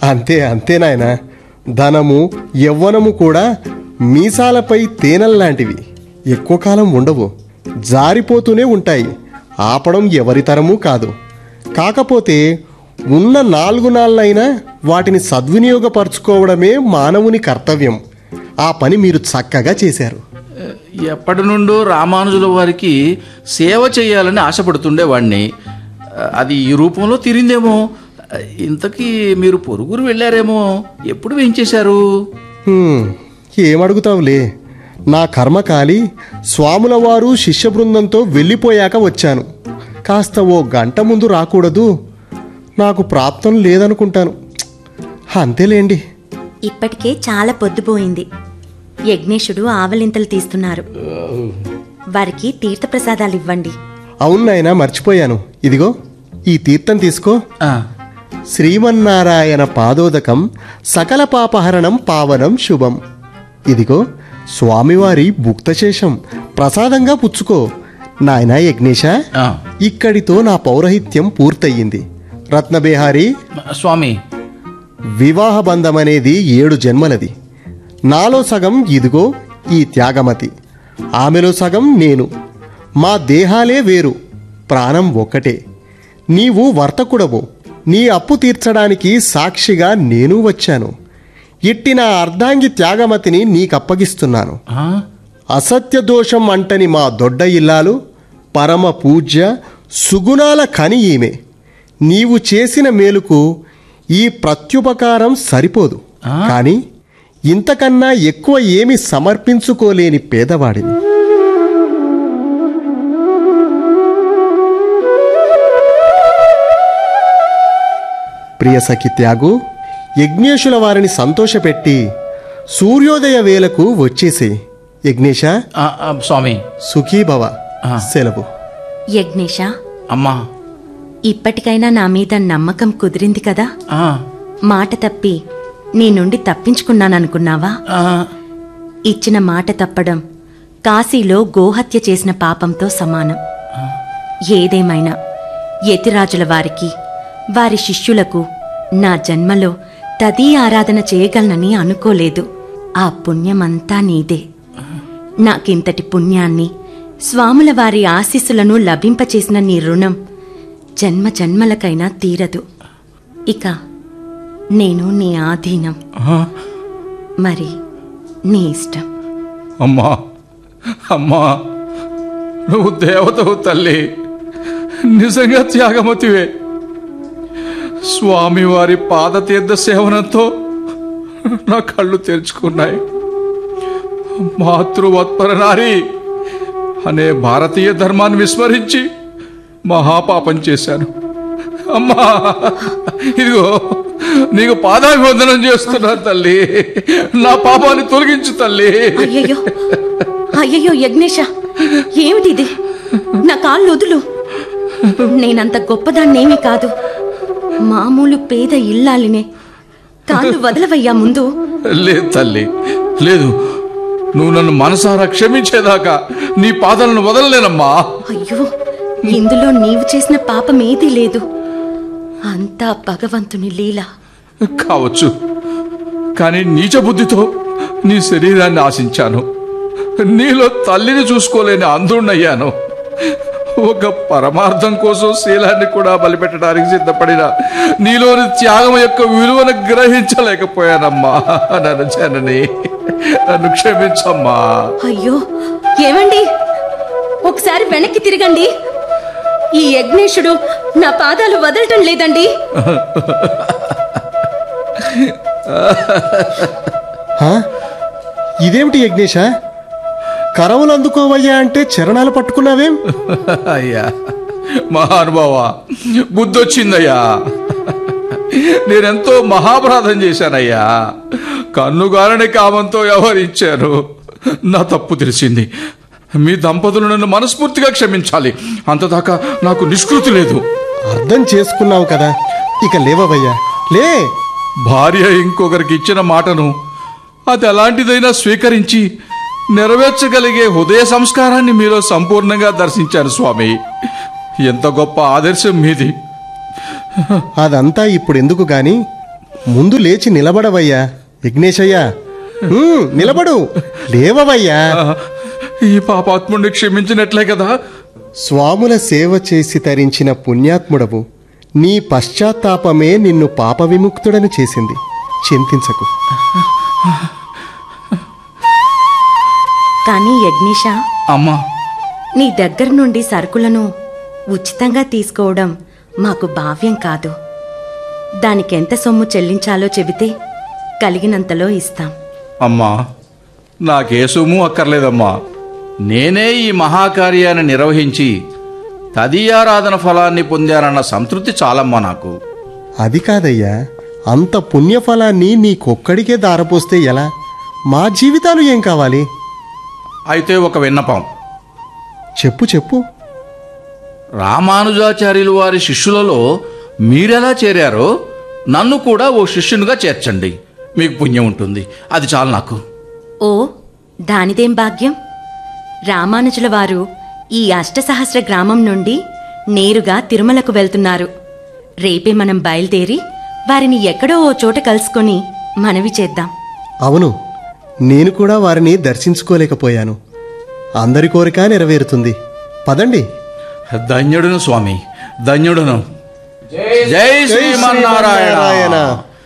అంతే అంతే నాయన ధనము యవ్వనము కూడా మీసాలపై తేనెల్లాంటివి ఎక్కువ కాలం ఉండవు జారిపోతూనే ఉంటాయి ఆపడం ఎవరి తరమూ కాదు కాకపోతే ఉన్న నాలుగు నాళ్ళైనా వాటిని సద్వినియోగపరచుకోవడమే మానవుని కర్తవ్యం ఆ పని మీరు చక్కగా చేశారు ఎప్పటి నుండో రామానుజుల వారికి సేవ చేయాలని ఆశపడుతుండేవాడిని అది ఈ రూపంలో తీరిందేమో ఇంతకీ మీరు పొరుగురు వెళ్ళారేమో ఎప్పుడు వేయించేశారు హ్మ్, ఏమడుగుతావులే నా కర్మకాలి స్వాముల వారు శిష్య బృందంతో వెళ్ళిపోయాక వచ్చాను కాస్త ఓ గంట ముందు రాకూడదు నాకు ప్రాప్తం లేదనుకుంటాను అంతేలేండి ఇప్పటికే చాలా పొద్దుపోయింది యజ్ఞేశుడు ఆవలింతలు తీస్తున్నారు వారికి తీర్థప్రసాదాలు ఇవ్వండి అవును నాయనా మర్చిపోయాను ఇదిగో ఈ తీర్థం తీసుకో ఆ, శ్రీమన్నారాయణ పాదోదకం సకల పాపహరణం పావనం శుభం ఇదిగో స్వామివారి భుక్తశేషం ప్రసాదంగా పుచ్చుకో నాయనా యజ్ఞేశ ఆ. ఇక్కడితో నా పౌరహిత్యం పూర్తయింది రత్నబేహారి స్వామి వివాహ బంధం అనేది ఏడు జన్మలది నాలో సగం ఇదిగో ఈ త్యాగమతి ఆమెలో సగం నేను మా దేహాలే వేరు ప్రాణం ఒక్కటే నీవు వర్తకుడవు నీ అప్పు తీర్చడానికి సాక్షిగా నేను వచ్చాను ఇట్టి నా అర్ధాంగి త్యాగమతిని నీకప్పగిస్తున్నాను ఆ, అసత్య దోషం అంటని మా దొడ్డ ఇల్లాలు పరమ పూజ్య సుగుణాల కని ఈమె నీవు చేసిన మేలుకు ఈ ప్రత్యుపకారం సరిపోదు ఆ? కానీ ఇంతకన్నా ఎక్కువ ఏమి సమర్పించుకోలేని పేదవాడిని ప్రియ సఖి త్యాగు యజ్ఞేశుల వారిని సంతోషపెట్టి సూర్యోదయ వేళకు వచ్చేసే యజ్ఞేశ ఆ, ఆ, స్వామి సుఖీభవ ఆ. సెలవు యజ్ఞేశ అమ్మా ఇప్పటికైనా నా మీద నమ్మకం కుదిరింది కదా ఆ, మాట తప్పి నీ నుండి తప్పించుకున్నాననుకున్నావా ఆ, ఇచ్చిన మాట తప్పడం కాశీలో గోహత్య చేసిన పాపంతో సమానం ఏదేమైనా యతిరాజుల వారికి వారి శిష్యులకు నా జన్మలో తదీ ఆరాధన చేయగలనని అనుకోలేదు ఆ పుణ్యమంతా నీదే నాకింతటి పుణ్యాన్ని స్వాముల వారి ఆశీస్సులను లభింపచేసిన నీ రుణం జన్మ జన్మలకైనా తీరదు ఇక నేను నీ ఆధీనం ఆ, మరి నీ ఇష్టం అమ్మా అమ్మా నువ్వు దేవతవు తల్లి నిజంగా త్యాగమతివే స్వామివారి పాదతీర్థ సేవనంతో నా కళ్ళు తెరుచుకున్నాయి మాతృవత్పర నారి అనే భారతీయ ధర్మాన్ని విస్మరించి మహాపాపం చేశాను అమ్మా ఇదిగో నీకు పాదాభివందనం చేస్తున్నా తల్లి నా పాపాన్ని తొలగించు తల్లి అయ్యయ్యో అయ్యయ్యో యజ్ఞేష ఏమిటిది నా కాళ్ళు వదులు నేనంత గొప్పదాన్నేమీ కాదు మామూలు పేద ఇల్లాలినే కాళ్ళు వదలవయ్యా ముందు లేదు తల్లి లేదు నువ్వు నన్ను మనసారా క్షమించేదాకా నీ పాదాలను వదలలేనమ్మా అయ్యో ఇందులో నీవు చేసిన పాపం ఏదీ లేదు అంతా భగవంతుని లీల కావచ్చు కానీ నీచ బుద్ధితో నీ శరీరాన్ని ఆశించాను నీలో తల్లిని చూసుకోలేని అంధుణ్ణయ్యాను ఒక పరమార్థం కోసం శీలాన్ని కూడా బలిపెట్టడానికి సిద్ధపడిన నీలోని త్యాగం యొక్క విలువను గ్రహించలేకపోయానమ్మా నన్ను జనని నన్ను క్షమించమ్మా అయ్యో ఏమండి ఒకసారి వెనక్కి తిరగండి ఈ యజ్ఞేశుడు నా పాదాలు వదలటం లేదండి హా? ఇదేమిటి యజ్ఞేశ కరవులు అందుకోవయ్యా అంటే చరణాలు పట్టుకున్నావేం అయ్యా మహానుభావ బుద్ధొచ్చిందయ్యా నేనెంతో మహాపరాధం చేశానయ్యా కన్నుగారని కామంతో వ్యవహరించాను నా తప్పు తెలిసింది మీ దంపతులు నన్ను మనస్ఫూర్తిగా క్షమించాలి అంతదాకా నాకు నిష్కృతి లేదు అర్థం చేసుకున్నావు కదా ఇక లేవవయ్యా లే భార్య ఇంకొకరికి ఇచ్చిన మాటను అది ఎలాంటిదైనా స్వీకరించి నెరవేర్చగలిగే హృదయ సంస్కారాన్ని మీలో సంపూర్ణంగా దర్శించాను స్వామి ఎంత గొప్ప ఆదర్శం మీది అదంతా ఇప్పుడు ఎందుకు గాని ముందు లేచి నిలబడవయ్యా విఘ్నేశయ్యా ఉమ్, నిలబడు లేవవయ్యా ఈ పాపాత్ముడిని క్షమించినట్లే కదా స్వాముల సేవ చేసి తరించిన పుణ్యాత్ముడవు నీ పశ్చాత్తాపమే నిన్ను పాప విముక్తుడని చేసింది చింతించకు కానీ యజ్ఞేష అమ్మా నీ దగ్గర నుండి సరుకులను ఉచితంగా తీసుకోవడం మాకు భావ్యం కాదు దానికెంత సొమ్ము చెల్లించాలో చెబితే కలిగినంతలో ఇస్తాం అమ్మా నాకే సొమ్ము అక్కర్లేదమ్మా నేనే ఈ మహాకార్యాన్ని నిర్వహించి తదీయారాధన ఫలాన్ని పొందానన్న సంతృప్తి చాలమ్మా నాకు అది కాదయ్యా అంత పుణ్యఫలాన్ని నీకొక్కడికే దారపోస్తే ఎలా మా జీవితాలు ఏం కావాలి అయితే ఒక విన్నపం చెప్పు చెప్పు రామానుజాచార్యులు వారి శిష్యులలో మీరెలా చేరారో నన్ను కూడా ఓ శిష్యునిగా చేర్చండి మీకు పుణ్యం ఉంటుంది అది చాలు నాకు ఓ దానిదేం భాగ్యం రామానుజుల వారు ఈ అష్టసహస్ర గ్రామం నుండి నేరుగా తిరుమలకు వెళ్తున్నారు రేపే మనం బయలుదేరి వారిని ఎక్కడో ఓ చోట కలుసుకొని మనవి చేద్దాం అవును నేను కూడా వారిని దర్శించుకోలేకపోయాను అందరి కోరిక నెరవేరుతుంది పదండి ధన్యుడును స్వామి ధన్యుడును జై శ్రీమన్నారాయణ శ్రీమన్నారాయణ.